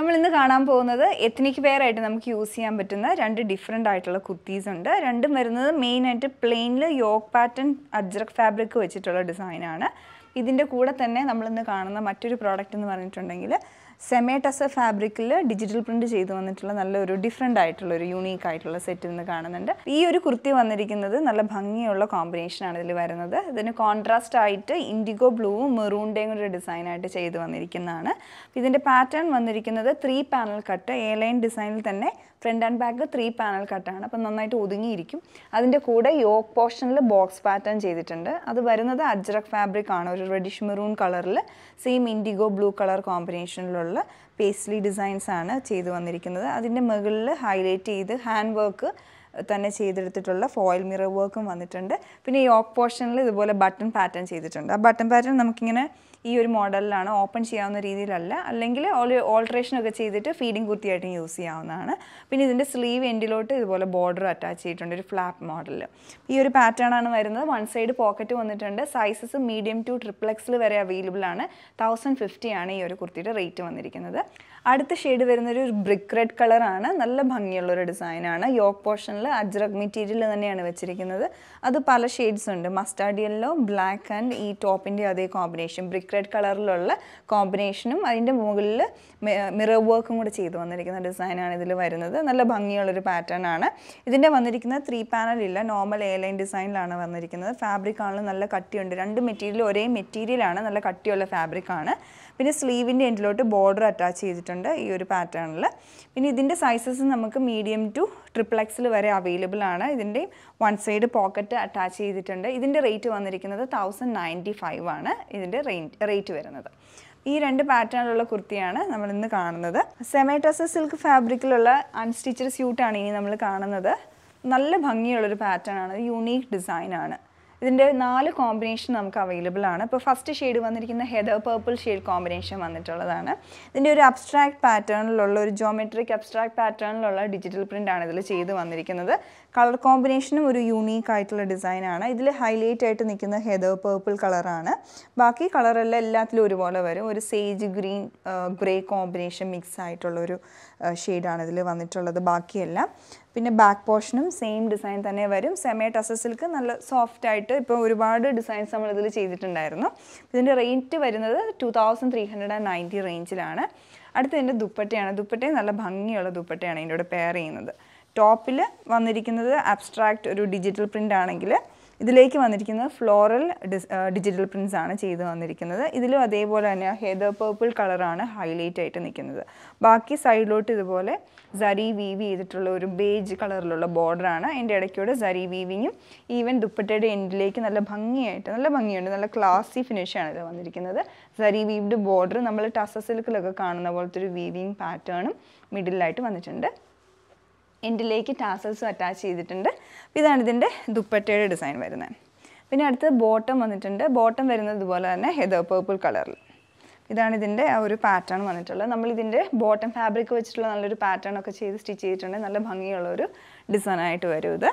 നമ്മൾ ഇന്ന് കാണാൻ പോകുന്നത് എത്നിക് വെയർ ആയിട്ട് നമുക്ക് യൂസ് ചെയ്യാൻ പറ്റുന്ന രണ്ട് ഡിഫറെൻ്റ് ആയിട്ടുള്ള കുർത്തീസ് ഉണ്ട് രണ്ടും വരുന്നത് മെയിനായിട്ട് പ്ലെയിനിൽ യോക്ക് പാറ്റേൺ അജ്രക് ഫാബ്രിക് വെച്ചിട്ടുള്ള ഡിസൈനാണ് ഇതിൻ്റെ കൂടെ തന്നെ നമ്മളിന്ന് കാണുന്ന മറ്റൊരു പ്രോഡക്റ്റ് എന്ന് പറഞ്ഞിട്ടുണ്ടെങ്കിൽ സെമേട്ടസ ഫാബ്രിക്കിൽ ഡിജിറ്റൽ പ്രിന്റ് ചെയ്തു വന്നിട്ടുള്ള നല്ലൊരു ഡിഫറെൻ്റ് ആയിട്ടുള്ള ഒരു യൂണീക്ക് ആയിട്ടുള്ള സെറ്റ് ഇന്ന് കാണുന്നുണ്ട് ഈ ഒരു കുർത്തി വന്നിരിക്കുന്നത് നല്ല ഭംഗിയുള്ള കോമ്പിനേഷനാണ് ഇതിൽ വരുന്നത് ഇതിന് കോൺട്രാസ്റ്റ് ആയിട്ട് ഇൻഡിഗോ ബ്ലൂവും മെറൂണിൻ്റെയും കൂടി ഡിസൈനായിട്ട് ചെയ്തു വന്നിരിക്കുന്നതാണ് ഇതിൻ്റെ പാറ്റേൺ വന്നിരിക്കുന്നത് three panel cut A line ഡിസൈനിൽ തന്നെ front and back three panel കട്ടാണ് അപ്പം നന്നായിട്ട് ഒതുങ്ങിയിരിക്കും അതിൻ്റെ കൂടെ യോക്ക് പോർഷനിൽ ബോക്സ് പാറ്റേൺ ചെയ്തിട്ടുണ്ട് അത് വരുന്നത് അജ്രക് ഫാബ്രിക് ആണ് ഒരു റെഡിഷ് മെറൂൺ കളറിൽ സെയിം ഇൻഡിഗോ ബ്ലൂ കളർ കോമ്പിനേഷനിലുള്ള പേസ്ലി ഡിസൈൻസ് ആണ് ചെയ്തു വന്നിരിക്കുന്നത് അതിൻ്റെ മുകളിൽ ഹൈലൈറ്റ് ചെയ്ത് ഹാൻഡ് വർക്ക് തന്നെ ചെയ്തെടുത്തിട്ടുള്ള ഫോയിൽ മിറർ വർക്കും വന്നിട്ടുണ്ട് പിന്നെ യോക്ക് പോർഷനിൽ ഇതുപോലെ ബട്ടൺ പാറ്റേൺ ചെയ്തിട്ടുണ്ട് ആ ബട്ടൺ പാറ്റേൺ നമുക്കിങ്ങനെ ഈ ഒരു മോഡലിലാണ് ഓപ്പൺ ചെയ്യാവുന്ന രീതിയിലല്ല അല്ലെങ്കിൽ ഓൾട്രേഷൻ ഒക്കെ ചെയ്തിട്ട് ഫീഡിങ് കുർത്തിയായിട്ടും യൂസ് ചെയ്യാവുന്നതാണ് പിന്നെ ഇതിൻ്റെ സ്ലീവ് എൻഡിലോട്ട് ഇതുപോലെ ബോർഡർ അറ്റാച്ച് ചെയ്തിട്ടുണ്ട് ഒരു ഫ്ലാപ്പ് മോഡലിൽ ഈ ഒരു പാറ്റേൺ ആണ് വരുന്നത് വൺ സൈഡ് പോക്കറ്റ് വന്നിട്ടുണ്ട് സൈസസ് മീഡിയം ടു ട്രിപ്പിൾ എക്സിൽ വരെ അവൈലബിൾ ആണ് തൗസൻഡ് ഫിഫ്റ്റി ആണ് ഈ ഒരു കുർത്തിയുടെ റേറ്റ് വന്നിരിക്കുന്നത് അടുത്ത ഷെയ്ഡ് വരുന്നൊരു ബ്രിക്ക് റെഡ് കളറാണ് നല്ല ഭംഗിയുള്ള ഒരു ഡിസൈനാണ് യോക്ക് പോർഷനിൽ അജ്രക് മെറ്റീരിയൽ തന്നെയാണ് വെച്ചിരിക്കുന്നത് അത് പല ഷെയ്ഡ്സ് ഉണ്ട് മസ്റ്റാർഡ് യെല്ലോ ബ്ലാക്ക് ആൻഡ് ഈ ടോപ്പിൻ്റെ അതേ കോമ്പിനേഷൻ ബ്രിക്ക് റെഡ് കളറിലുള്ള കോമ്പിനേഷനും അതിൻ്റെ മുകളിൽ മിറർ വർക്കും കൂടെ ചെയ്തു വന്നിരിക്കുന്ന ഡിസൈനാണ് ഇതിൽ വരുന്നത് നല്ല ഭംഗിയുള്ളൊരു പാറ്റേൺ ആണ് ഇതിൻ്റെ വന്നിരിക്കുന്നത് ത്രീ പാനൽ ഇല്ല നോർമൽ എ ലൈൻ ഡിസൈനിലാണ് വന്നിരിക്കുന്നത് ഫാബ്രിക് ആണെങ്കിലും നല്ല കട്ടിയുണ്ട് രണ്ട് മെറ്റീരിയൽ ഒരേ മെറ്റീരിയലാണ് നല്ല കട്ടിയുള്ള ഫാബ്രിക് ആണ് പിന്നെ സ്ലീവിൻ്റെ എൻഡിലോട്ട് ബോർഡർ അറ്റാച്ച് ചെയ്തിട്ടുണ്ട് ഈ ഒരു പാറ്റേണിൽ പിന്നെ ഇതിൻ്റെ സൈസസ് നമുക്ക് മീഡിയം ടു ട്രിപ്പിൾ എക്സിൽ വരെ അവൈലബിൾ ആണ് ഇതിൻ്റെ വൺ സൈഡ് പോക്കറ്റ് അറ്റാച്ച് ചെയ്തിട്ടുണ്ട് ഇതിൻ്റെ റേറ്റ് വന്നിരിക്കുന്നത് തൗസൻഡ് നയൻറ്റി ഫൈവ് ആണ് ഇതിൻ്റെ റേറ്റ് റേറ്റ് വരുന്നത് ഈ രണ്ട് പാറ്റേണിലുള്ള കുർത്തിയാണ് നമ്മൾ ഇന്ന് കാണുന്നത് സെമേറ്റസ് സിൽക്ക് ഫാബ്രിക്കിലുള്ള അൺസ്റ്റിച്ചഡ് സ്യൂട്ടാണ് ഇനി നമ്മൾ കാണുന്നത് നല്ല ഭംഗിയുള്ളൊരു പാറ്റേൺ ആണ് യൂണീക്ക് ഡിസൈനാണ് ഇതിൻ്റെ നാല് കോമ്പിനേഷൻ നമുക്ക് അവൈലബിൾ ആണ് ഇപ്പോൾ ഫസ്റ്റ് ഷെയ്ഡ് വന്നിരിക്കുന്ന ഹെദർ പേർപ്പിൾ ഷെയ്ഡ് കോമ്പിനേഷൻ വന്നിട്ടുള്ളതാണ് ഇതിൻ്റെ ഒരു അബ്സ്ട്രാക്ട് പാറ്റേണിലുള്ള ഒരു ജോമെട്രിക് അബ്സ്ട്രാക്ട് പാറ്റേണിലുള്ള ഡിജിറ്റൽ പ്രിൻ്റ് ആണ് ഇതിൽ ചെയ്ത് വന്നിരിക്കുന്നത് കളർ കോമ്പിനേഷനും ഒരു യൂണീക്ക് ആയിട്ടുള്ള ഡിസൈനാണ് ഇതിൽ ഹൈലൈറ്റ് ആയിട്ട് നിൽക്കുന്ന ഹെദർ പേർപ്പിൾ കളറാണ് ബാക്കി കളറെല്ലാം എല്ലാത്തിലും ഒരുപോലെ വരും ഒരു sage green grey combination mix ആയിട്ടുള്ള ഒരു ഷെയ്ഡാണ് ഇതിൽ വന്നിട്ടുള്ളത് ബാക്കിയെല്ലാം പിന്നെ ബാക്ക് പോർഷനും സെയിം ഡിസൈൻ തന്നെ വരും സെമേ ടസ സിൽക്ക് നല്ല സോഫ്റ്റ് ആയിട്ട് ഇപ്പോൾ ഒരുപാട് ഡിസൈൻസ് നമ്മൾ ഇതിൽ ചെയ്തിട്ടുണ്ടായിരുന്നു ഇതിൻ്റെ റേറ്റ് വരുന്നത് two thousand three hundred and ninety റേഞ്ചിലാണ് അടുത്ത ഇതിൻ്റെ ദുപ്പട്ടയാണ് ദുപ്പട്ടയും നല്ല ഭംഗിയുള്ള ദുപ്പട്ടയാണ് ഇതിൻ്റെ കൂടെ പെയർ ചെയ്യുന്നത് ടോപ്പിൽ വന്നിരിക്കുന്നത് അബ്സ്ട്രാക്റ്റ് ഒരു ഡിജിറ്റൽ പ്രിൻ്റ് ആണെങ്കിൽ ഇതിലേക്ക് വന്നിരിക്കുന്നത് ഫ്ലോറൽ ഡിജിറ്റൽ പ്രിൻസ് ആണ് ചെയ്ത് വന്നിരിക്കുന്നത് ഇതിലും അതേപോലെ തന്നെ ഹെദർ പേർപ്പിൾ കളറാണ് ഹൈലൈറ്റ് ആയിട്ട് നിൽക്കുന്നത് ബാക്കി സൈഡിലോട്ട് ഇതുപോലെ സരി വീവ് ചെയ്തിട്ടുള്ള ഒരു ബേജ് കളറിലുള്ള ബോർഡറാണ് അതിൻ്റെ ഇടയ്ക്കൂടെ സരി വീവിങ്ങും ഈവൻ ദുപ്പട്ടയുടെ എൻഡിലേക്ക് നല്ല ഭംഗിയായിട്ട് നല്ല ഭംഗിയുണ്ട് നല്ല ക്ലാസി ഫിനിഷാണ് ഇത് വന്നിരിക്കുന്നത് സരി വീവ്ഡ് ബോർഡർ നമ്മൾ ടസ സിൽക്കിലൊക്കെ കാണുന്ന പോലത്തെ ഒരു വീവിങ് പാറ്റേണും മിഡിലായിട്ട് വന്നിട്ടുണ്ട് എൻഡിലേക്ക് ടാസൽസും അറ്റാച്ച് ചെയ്തിട്ടുണ്ട് ഇതാണ് ഇതിൻ്റെ ദുപ്പട്ടയുടെ ഡിസൈൻ വരുന്നത് പിന്നെ അടുത്ത് ബോട്ടം വന്നിട്ടുണ്ട് ബോട്ടം വരുന്നത് ഇതുപോലെ തന്നെ ഹെദർ പേർപ്പിൾ കളറിൽ ഇതാണ് ഇതിൻ്റെ ആ ഒരു പാറ്റേൺ വന്നിട്ടുള്ളത് നമ്മൾ ഇതിൻ്റെ ബോട്ടം ഫാബ്രിക് വെച്ചിട്ടുള്ള നല്ലൊരു പാറ്റേൺ ഒക്കെ ചെയ്ത് സ്റ്റിച്ച് ചെയ്തിട്ടുണ്ട് നല്ല ഭംഗിയുള്ള ഒരു ഡിസൈനായിട്ട് വരും ഇത്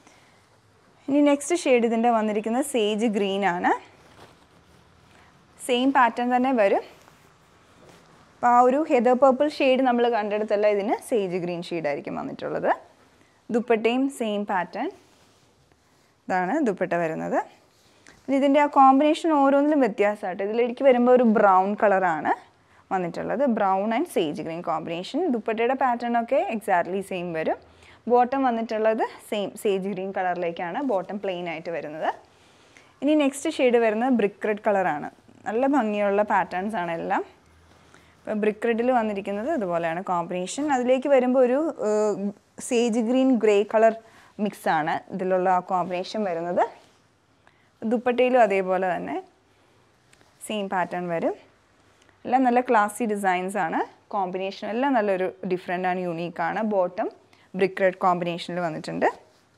ഇനി നെക്സ്റ്റ് ഷെയ്ഡ് ഇതിൻ്റെ വന്നിരിക്കുന്നത് സേജ് ഗ്രീൻ ആണ് സെയിം പാറ്റേൺ തന്നെ വരും അപ്പോൾ ആ ഒരു ഹെദർ പേർപ്പിൾ ഷെയ്ഡ് നമ്മൾ കണ്ടെടുത്തല്ല ഇതിന് സേജ് ഗ്രീൻ ഷെയ്ഡായിരിക്കും വന്നിട്ടുള്ളത് ദുപ്പട്ടയും സെയിം പാറ്റേൺ ഇതാണ് ദുപ്പട്ട വരുന്നത് പിന്നെ ഇതിൻ്റെ ആ കോമ്പിനേഷൻ ഓരോന്നിലും വ്യത്യാസമായിട്ട് ഇതിലേക്ക് വരുമ്പോൾ ഒരു ബ്രൗൺ കളറാണ് വന്നിട്ടുള്ളത് brown and sage green combination ദുപ്പട്ടയുടെ പാറ്റേൺ ഒക്കെ എക്സാക്ട്ലി സെയിം വരും ബോട്ടം വന്നിട്ടുള്ളത് സെയിം സേജ് ഗ്രീൻ കളറിലേക്കാണ് ബോട്ടം പ്ലെയിൻ ആയിട്ട് വരുന്നത് ഇനി നെക്സ്റ്റ് ഷെയ്ഡ് വരുന്നത് ബ്രിക്ക് റെഡ് കളറാണ് നല്ല ഭംഗിയുള്ള പാറ്റേൺസ് ആണ് എല്ലാം ഇപ്പോൾ ബ്രിക്ക് റെഡിൽ വന്നിരിക്കുന്നത് ഇതുപോലെയാണ് കോമ്പിനേഷൻ അതിലേക്ക് വരുമ്പോൾ ഒരു സേജ് ഗ്രീൻ ഗ്രേ കളർ മിക്സാണ് ഇതിലുള്ള ആ കോമ്പിനേഷൻ വരുന്നത് ദുപ്പട്ടയിലും അതേപോലെ തന്നെ സെയിം പാറ്റേൺ വരും എല്ലാം നല്ല ക്ലാസി ഡിസൈൻസ് ആണ് കോമ്പിനേഷൻ എല്ലാം നല്ലൊരു ഡിഫറെൻ്റ് ആണ് യൂണീക്കാണ് ബോട്ടം ബ്രിക്ക് റെഡ് കോമ്പിനേഷനിൽ വന്നിട്ടുണ്ട്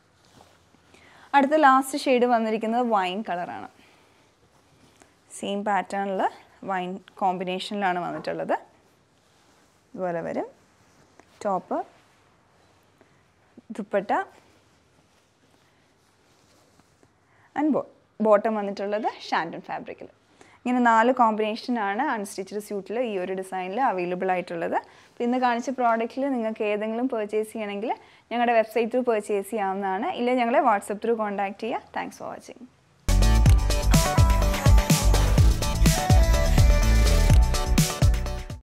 അടുത്ത ലാസ്റ്റ് ഷെയ്ഡ് വന്നിരിക്കുന്നത് വൈൻ കളറാണ് സെയിം പാറ്റേണിൽ വൈൻ കോമ്പിനേഷനിലാണ് വന്നിട്ടുള്ളത് ഇതുപോലെ വരും top dupatta and bo bottom വന്നിട്ടുള്ളത് ഷാൻഡൺ ഫാബ്രിക്കിൽ ഇങ്ങനെ നാല് കോമ്പിനേഷനാണ് അൺസ്റ്റിച്ചഡ് സ്യൂട്ടിൽ ഈ ഒരു ഡിസൈനിൽ അവൈലബിൾ ആയിട്ടുള്ളത് അപ്പോൾ ഇന്ന് കാണിച്ച പ്രോഡക്റ്റിൽ നിങ്ങൾക്ക് ഏതെങ്കിലും പർച്ചേസ് ചെയ്യണമെങ്കിൽ ഞങ്ങളുടെ വെബ്സൈറ്റ് ത്രൂ പർച്ചേസ് ചെയ്യാവുന്നതാണ് ഇല്ലെങ്കിൽ ഞങ്ങളെ വാട്സപ്പ് ത്രൂ കോൺടാക്ട് ചെയ്യുക താങ്ക്സ് ഫോർ വാച്ചിങ്